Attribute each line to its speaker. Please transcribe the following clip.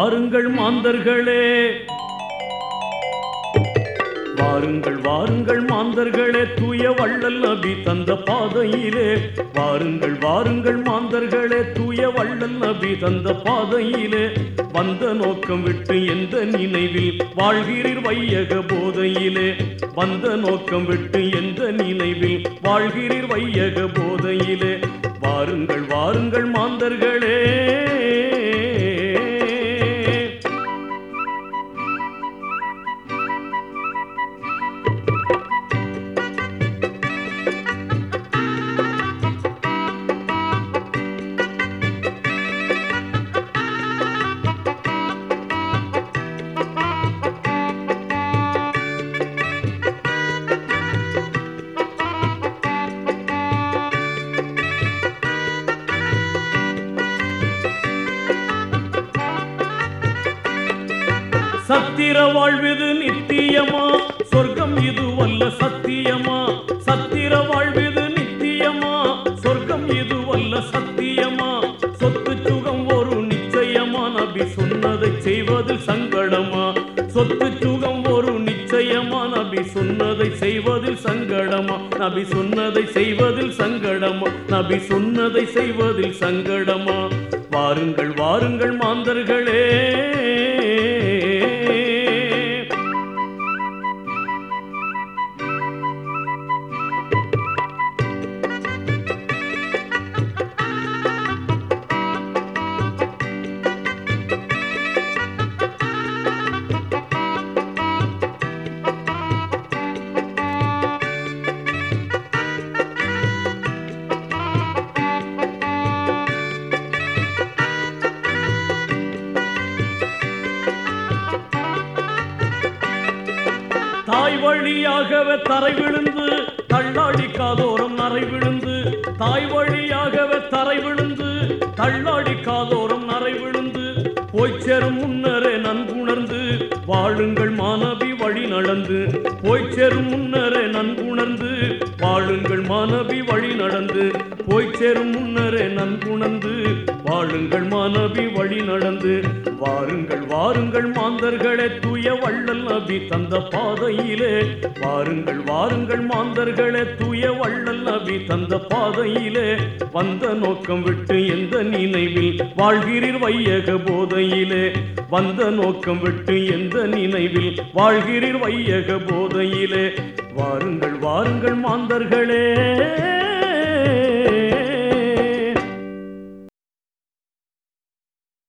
Speaker 1: வாருங்கள் மாந்தர்களே வாருங்கள் வாருங்கள் மாந்தர்களே தூய வள்ளல் நபி தந்த பாதையிலே வாருங்கள் வாருங்கள் மாந்தர்களே தூய வள்ளல் நபி தந்த பாதையிலே வந்த நோக்கம் விட்டு எந்த நினைவில் வாழ்கிறீர் வையக போதையிலே வந்த நோக்கம் விட்டு எந்த நினைவில் வாழ்கிறீர் வையக போதையிலே வாருங்கள் வாருங்கள் மாந்தர்களே சத்திர வாழ்வது நித்தியமா சொர்க்கம் இது வல்ல சத்தியமா சத்திர வாழ்வது நித்தியமா சொர்க்கம் இது வல்ல சத்தியமா சொத்து சுகம் ஒரு நிச்சயமா நபி சொன்னதை செய்வதில் சங்கடமா சொத்து சுகம் ஒரு நிச்சயமா நபி சொன்னதை செய்வதில் சங்கடமா நபி சொன்னதை செய்வதில் சங்கடமா நபி சொன்னதை செய்வதில் சங்கடமா வாருங்கள் வாருங்கள் மாந்தர்களே தாய் வழியாகவே தரை விழுந்து தள்ளாடி காதோரம் நரை விழுந்து தாய் வழியாகவே தரை விழுந்து தள்ளாடி காதோரம் நரை விழுந்து போய் சேரும் முன்னரே நன்குணர்ந்து வாழுங்கள் மாணவி வழி நடந்து போய் சேரும் முன்னரே நன்குணர்ந்து வாழுங்கள் மாணவி வழி நடந்து போய் சேரும் முன்னரே நன்குணர்ந்து வாழுங்கள் மாணவி வழி நடந்து வாருங்கள் வாருங்கள் மாந்தர்களே தூய வள்ளல் நபி தந்த பாதையிலே வாருங்கள் வாருங்கள் மாந்தர்களே தூய வள்ளல் நபி தந்த பாதையிலே வந்த நோக்கம் விட்டு எந்த நினைவில் வாழ்கிறீர் வையக போதையிலே வந்த நோக்கம் விட்டு எந்த நினைவில் வாழ்கிறீர் வையக போதையிலே வாருங்கள் வாருங்கள் மாந்தர்களே